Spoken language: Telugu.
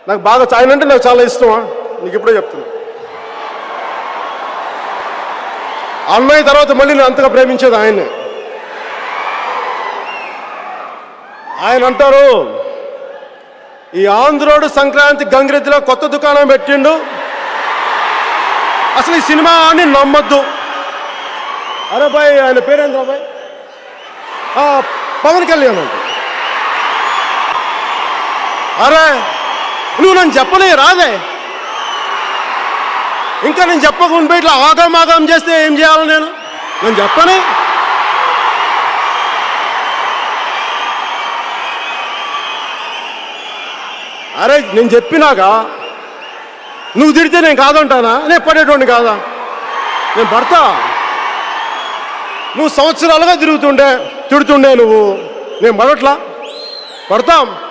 నాకు బాగా ఆయన అంటే నాకు చాలా ఇష్టం నీకు ఇప్పుడే చెప్తున్నా అన్నయ్య తర్వాత మళ్ళీ నేను అంతగా ప్రేమించేది ఆయన్నే ఆయన అంటారు ఈ ఆంధ్రోడు సంక్రాంతి గంగిరెద్దులో కొత్త దుకాణం పెట్టిండు అసలు ఈ సినిమా అని నమ్మొద్దు అరే బాయ్ ఆయన పేరేంద్రా బాయ్ ఆ, పవన్ కళ్యాణ్ అంట అరే నువ్వు నన్ను చెప్పలే రాదే ఇంకా నేను చెప్పకుండా ఇట్లా ఆగం ఆగం చేస్తే ఏం చేయాలి నేను నేను చెప్పనే అరే నేను చెప్పినాక నువ్వు తిడితే నేను కాదంటానా నేను పడేటోడిని కాదా నేను పడతా నువ్వు సంవత్సరాలుగా తిరుగుతుండే తిడుతుండే నువ్వు నేను పడట్లా పడతాం